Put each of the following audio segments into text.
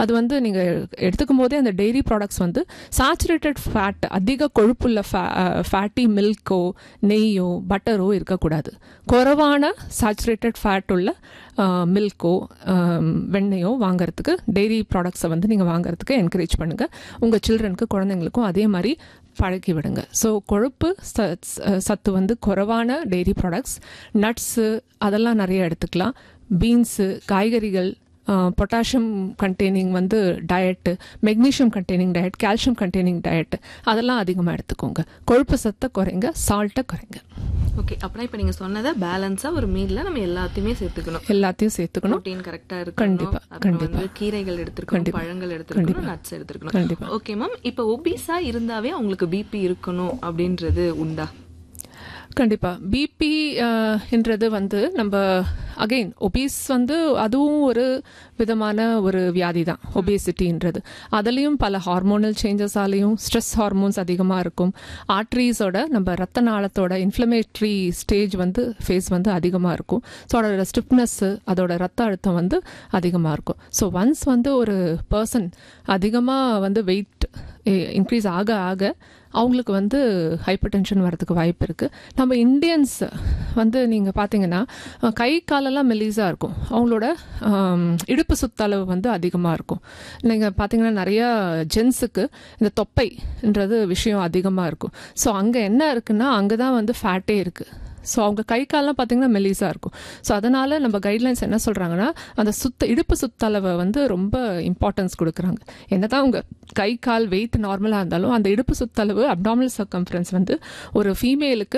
அது வந்து நீங்கள் எடுத்துக்கும் போதே அந்த டெய்ரி ப்ராடக்ட்ஸ் வந்து சாச்சுரேட்டட் ஃபேட் அதிக கொழுப்புள்ள ஃபேட்டி மில்கோ நெய்யோ பட்டரோ இருக்கக்கூடாது குறைவான சாச்சுரேட்டட் ஃபேட் உள்ள மில்கோ வெண்ணெயோ வாங்குறதுக்கு டெய்ரி ப்ராடக்ட்ஸை வந்து நீங்கள் வாங்குறதுக்கு என்கரேஜ் பண்ணுங்கள் உங்கள் சில்ட்ரனுக்கு குழந்தைங்களுக்கும் அதே மாதிரி பழக்கி விடுங்க ஸோ கொழுப்பு சத்- சத்து வந்து குறைவான டெய்ரி ப்ராடக்ட்ஸ் நட்ஸு அதெல்லாம் நிறைய எடுத்துக்கலாம் பீன்ஸு காய்கறிகள் பொட்டாசியம் கண்டெய்னிங் வந்து diet magnesium containing diet calcium containing diet அதெல்லாம் அதிகமாக எடுத்துக்கோங்க கொழுப்பு சத்தை குறைங்க சால்ட்டை குறைங்க ஓகே அப்படின்னா இப்ப நீங்க சொன்னதை பேலன்ஸா ஒரு மீல்ல நம்ம எல்லாத்தையுமே சேர்த்துக்கணும் எல்லாத்தையும் சேர்த்துக்கணும் புரோட்டீன் கரெக்டா இருக்கணும் கண்டிப்பா, அப்புறம் கண்டிப்பா. வந்து கீரைகள் எடுத்துக்கணும் கண்டிப்பா. பழங்கள் எடுத்துக்கணும் கண்டிப்பா. நட்ஸ் எடுத்துக்கணும் கண்டிப்பா. ஓகே மேம் இப்ப ஒபிஸா இருந்தாவே அவங்களுக்கு பிபி இருக்கணும் அப்படின்றது உண்டா கண்டிப்பா பிபி என்றது வந்து நம்ம அகைன் ஒபீஸ் வந்து அதுவும் ஒரு விதமான ஒரு வியாதி தான் ஒபேசிட்டின்றது அதுலேயும் பல ஹார்மோனல் சேஞ்சஸாலையும் ஸ்ட்ரெஸ் ஹார்மோன்ஸ் அதிகமாக இருக்கும் ஆர்ட்ரிஸோட நம்ம ரத்த நாளத்தோட இன்ஃப்ளமேட்ரி ஸ்டேஜ் வந்து ஃபேஸ் வந்து அதிகமாக இருக்கும் ஸோ அதோட ஸ்டிப்னஸ்ஸு அதோட ரத்த அழுத்தம் வந்து அதிகமாக இருக்கும் ஸோ ஒன்ஸ் வந்து ஒரு பர்சன் அதிகமாக வந்து வெயிட் இன்க்ரீஸ் ஆக ஆக அவங்களுக்கு வந்து ஹைப்பர் டென்ஷன் வரதுக்கு வாய்ப்பு இருக்குது நம்ம இந்தியன்ஸ் வந்து நீங்கள் பார்த்தீங்கன்னா அஹ், கை காலெல்லாம் மெலிஸாக இருக்கும் அவங்களோட ஆம், இடுப்பு சுத்தளவு வந்து அதிகமாக இருக்கும் நீங்கள் பார்த்தீங்கன்னா நிறையா ஜென்ஸுக்கு இந்த தொப்பைன்றது விஷயம் அதிகமாக இருக்கும் ஸோ அங்கே என்ன இருக்குன்னா அங்கே தான் வந்து ஃபேட்டே இருக்குது ஸோ அவங்க கை கால்லாம் பார்த்தீங்கன்னா மெலிஸாக இருக்கும் ஸோ அதனால் நம்ம கைட்லைன்ஸ் என்ன சொல்கிறாங்கன்னா அந்த சுத்த இடுப்பு சுத்தளவை வந்து ரொம்ப இம்பார்ட்டன்ஸ் கொடுக்குறாங்க என்னதான் உங்க கை கால் வெயிட் நார்மலாக இருந்தாலும் அந்த இடுப்பு சுத்தளவு அப்டாமினல் சர்க்கம்ஃபரன்ஸ் வந்து ஒரு ஃபீமேலுக்கு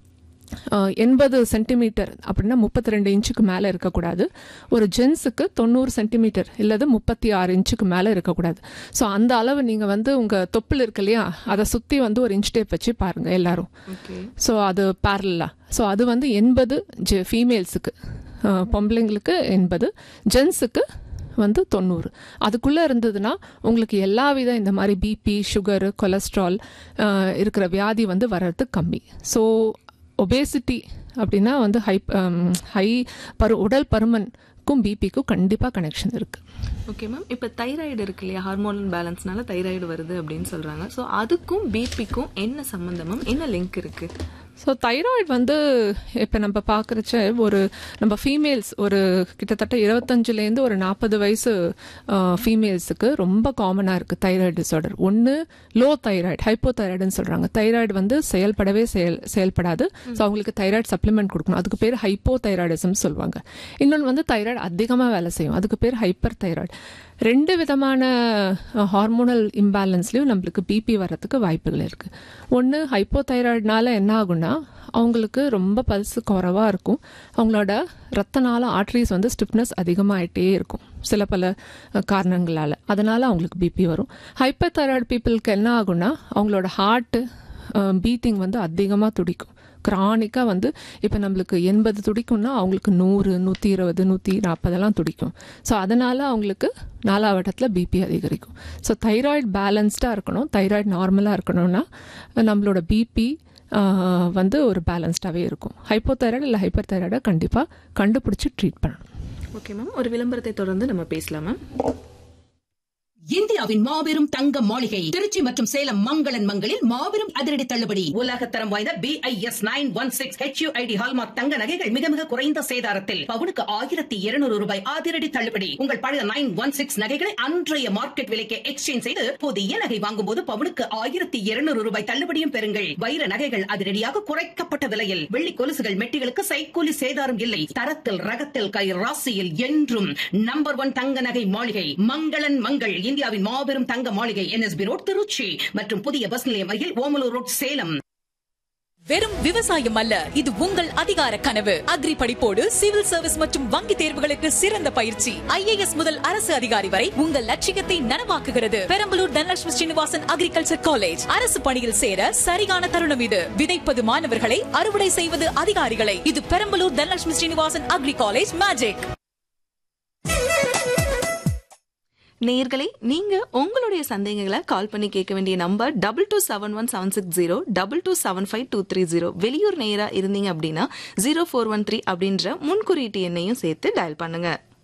எண்பது சென்டிமீட்டர் அப்படின்னா முப்பத்தி ரெண்டு இன்ச்சுக்கு மேலே இருக்கக்கூடாது ஒரு ஜென்ஸுக்கு தொண்ணூறு சென்டிமீட்டர் இல்லது முப்பத்தி ஆறு இன்ச்சுக்கு மேலே இருக்கக்கூடாது ஸோ அந்த அளவு நீங்கள் வந்து உங்கள் தொப்புள் இருக்கு இல்லையா அதை சுற்றி வந்து ஒரு இன்ச் டேப் வச்சு பாருங்கள் எல்லாரும் ஓகே ஸோ அது பேரலா ஸோ அது வந்து எண்பது ஜெ ஃபீமேல்ஸுக்கு பொம்பளைங்களுக்கு எண்பது ஜென்ஸுக்கு வந்து தொண்ணூறு அதுக்குள்ளே இருந்ததுன்னா உங்களுக்கு எல்லா வித இந்த மாதிரி பிபி சுகரு கொலஸ்ட்ரால் இருக்கிற வியாதி வந்து வர்றது கம்மி ஸோ ஒபேசிட்டி அப்படின்னா வந்து ஹை ஹை பரு உடல் பருமனுக்கும் பிபிக்கும் கண்டிப்பாக கனெக்ஷன் இருக்குது ஓகே மேம் இப்ப தைராய்டு இருக்கு இல்லையா ஹார்மோனல் பேலன்ஸ்னால தைராய்டு வருது அப்படின்னு சொல்றாங்க சோ அதுக்கும் பிபிக்கும் என்ன சம்பந்தம் மேம் என்ன லிங்க் இருக்கு ஸோ தைராய்டு வந்து இப்போ நம்ம பார்க்குறச்ச ஒரு நம்ம ஃபீமேல்ஸ் ஒரு கிட்டத்தட்ட இருபத்தஞ்சுலேருந்து ஒரு நாற்பது வயசு ஃபீமேல்ஸுக்கு ரொம்ப காமனாக இருக்குது தைராய்டு டிசார்டர் ஒன்று லோ தைராய்டு ஹைப்போ தைராய்டுன்னு சொல்கிறாங்க தைராய்டு வந்து செயல்படவே செயல் செயல்படாது ஸோ அவங்களுக்கு தைராய்டு சப்ளிமெண்ட் கொடுக்கணும் அதுக்கு பேர் ஹைப்போ தைராய்டிசம் சொல்லுவாங்க இன்னொன்று வந்து தைராய்டு அதிகமாக வேலை செய்யும் அதுக்கு பேர் ஹைப்பர் தைராய்டு ரெண்டு விதமான ஹார்மோனல் இம்பேலன்ஸ்லையும் நம்மளுக்கு பிபி வர்றதுக்கு வாய்ப்புகள் இருக்குது ஒன்று ஹைப்போதைராய்டுனால என்ன ஆகும்னா அவங்களுக்கு ரொம்ப பல்ஸ் குறைவாக இருக்கும் அவங்களோட ரத்த நாள ஆர்ட்ரிஸ் வந்து ஸ்டிப்னஸ் அதிகமாகிட்டே இருக்கும் சில பல காரணங்களால் அதனால் அவங்களுக்கு பிபி வரும் ஹைப்பர் தைராய்டு பீப்புளுக்கு என்ன ஆகும்னா அவங்களோட ஹார்ட்டு பீட்டிங் வந்து அதிகமாக துடிக்கும் கிரானிக்காக வந்து இப்போ நம்மளுக்கு எண்பது துடிக்கும்னா அவங்களுக்கு நூறு நூற்றி இருபது நூற்றி நாற்பதெல்லாம் துடிக்கும் ஸோ அதனால் அவங்களுக்கு நாலாவட்டத்தில் பிபி அதிகரிக்கும் ஸோ தைராய்டு பேலன்ஸ்டாக இருக்கணும் தைராய்டு நார்மலாக இருக்கணும்னா நம்மளோட பிபி வந்து ஒரு பேலன்ஸ்டாகவே இருக்கும் ஹைப்போதைராய்டு இல்லை ஹைப்பர் தைராய்டை கண்டிப்பாக கண்டுபிடிச்சி ட்ரீட் பண்ணணும் ஓகே மேம் ஒரு விளம்பரத்தை தொடர்ந்து நம்ம பேசலாம் மேம் இந்தியாவின் மாபெரும் தங்க மாளிகை திருச்சி மற்றும் சேலம் மங்களன் மங்களில் மாபெரும் அதிரடி தள்ளுபடி உலகத்தரம் வாய்ந்த B I S nine one six HUID hallmark தங்க நகைகள் மிக மிக குறைந்த சேதாரத்தில் பவுனுக்கு ஆயிரத்தி இருநூறு ரூபாய் அதிரடி தள்ளுபடி உங்கள் பழைய நைன் ஒன் சிக்ஸ் நகைகளை அன்றைய மார்க்கெட் விலைக்கு எக்ஸ்சேஞ்ச் செய்து புதிய நகை வாங்கும் போது பவுனுக்கு ஆயிரத்தி இருநூறு ரூபாய் தள்ளுபடியும் பெறுங்கள் வைர நகைகள் அதிரடியாக குறைக்கப்பட்ட விலையில் வெள்ளி கொலுசுகள் மெட்டிகளுக்கு சைக்கூலி சேதாரம் இல்லை தரத்தில் ரகத்தில் கை ராசியில் என்றும் நம்பர் ஒன் தங்க நகை மாளிகை மங்களன் மங்கள் இந்தியாவின் மாபெரும் தங்க மாளிகை என்எஸ்பி ரோட் திருச்சி மற்றும் புதிய பஸ் நிலையம் அருகில் ஓமலூர் ரோட் சேலம் வெறும் விவசாயம் அல்ல இது உங்கள் அதிகார கனவு அக்ரி படிப்போடு சிவில் சர்வீஸ் மற்றும் வங்கி தேர்வுகளுக்கு சிறந்த பயிற்சி ஐஏஎஸ் முதல் அரசு அதிகாரி வரை உங்கள் லட்சியத்தை நனவாக்குகிறது பெரம்பலூர் தனலட்சுமி ஸ்ரீனிவாசன் அக்ரிகல்ச்சர் காலேஜ் அரசு பணியில் சேர சரியான தருணம் இது விதைப்பது மாணவர்களை அறுவடை செய்வது அதிகாரிகளை இது Perambalur Dhanalakshmi Srinivasan agri college magic நேயர்களே நீங்க உங்களுடைய சந்தேகங்களை கால் பண்ணி கேட்க வேண்டிய number double two seven one seven six zero double two seven five two three zero வெளியூர் நேரா இருந்தீங்க அப்படின்னா ஜீரோ ஃபோர் ஒன் த்ரீ அப்படின்ற முன்குறியீட்டு எண்ணையும் சேர்த்து டயல் பண்ணுங்க